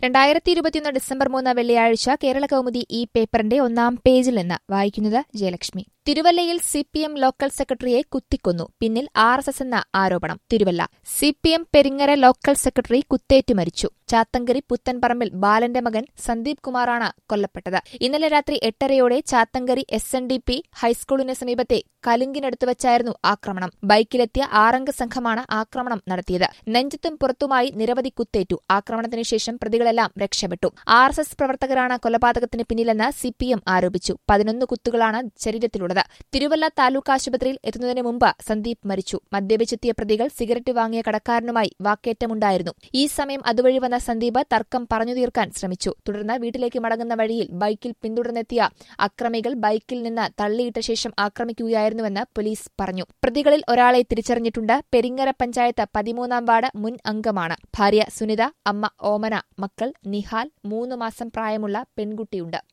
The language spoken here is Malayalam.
രണ്ടായിരത്തി ഇരുപത്തിയൊന്ന് ഡിസംബർ മൂന്ന് വെള്ളിയാഴ്ച കേരള കൗമുദി ഈ പേപ്പറിന്റെ ഒന്നാം പേജിൽ നിന്ന് വായിക്കുന്നത് ജയലക്ഷ്മി തിരുവല്ലയിൽ സി പി എം ലോക്കൽ സെക്രട്ടറിയെ കുത്തിക്കൊന്നു പിന്നിൽ ആർ എസ് എസ് എന്ന ആരോപണം Thiruvalla C P M Peringara local secretary കുത്തേറ്റു മരിച്ചു ചാത്തങ്കരി പുത്തൻപറമ്പിൽ ബാലന്റെ മകൻ സന്ദീപ് കുമാറാണ് കൊല്ലപ്പെട്ടത് ഇന്നലെ രാത്രി എട്ടരയോടെ Chathankary S N D P ഹൈസ്കൂളിന് സമീപത്തെ കലുങ്കിനടുത്ത് വച്ചായിരുന്നു ആക്രമണം ബൈക്കിലെത്തിയ ആറംഗ സംഘമാണ് ആക്രമണം നടത്തിയത് നെഞ്ചത്തും പുറത്തുമായി നിരവധി കുത്തേറ്റു ആക്രമണത്തിന് ശേഷം പ്രതികളെല്ലാം രക്ഷപ്പെട്ടു ആർ എസ് എസ് പ്രവർത്തകരാണ് കൊലപാതകത്തിന് പിന്നിലെന്ന് സി പി എം ആരോപിച്ചു പതിനൊന്ന് കുത്തുകളാണ് ശരീരത്തിലുള്ളത് തിരുവല്ല താലൂക്ക് ആശുപത്രിയിൽ എത്തുന്നതിന് മുമ്പ് സന്ദീപ് മരിച്ചു മദ്യപിച്ചെത്തിയ പ്രതികൾ സിഗരറ്റ് വാങ്ങിയ കടക്കാരനുമായി വാക്കേറ്റമുണ്ടായിരുന്നു ഈ സമയം അതുവഴി വന്ന സന്ദീപ് തർക്കം പറഞ്ഞു തീർക്കാൻ ശ്രമിച്ചു തുടർന്ന് വീട്ടിലേക്ക് മടങ്ങുന്ന വഴിയിൽ ബൈക്കിൽ പിന്തുടർന്നെത്തിയ അക്രമികൾ ബൈക്കിൽ നിന്ന് തള്ളിയിട്ട ശേഷം ആക്രമിക്കുകയായിരുന്നുവെന്ന് പോലീസ് പറഞ്ഞു പ്രതികളിൽ ഒരാളെ തിരിച്ചറിഞ്ഞിട്ടുണ്ട് പെരിങ്ങര പഞ്ചായത്ത് പതിമൂന്നാം വാർഡ് മുൻ അംഗമാണ് ഭാര്യ സുനിത അമ്മ ഓമന മക്കൾ നിഹാൽ മൂന്ന് മാസം പ്രായമുള്ള പെൺകുട്ടിയുണ്ട്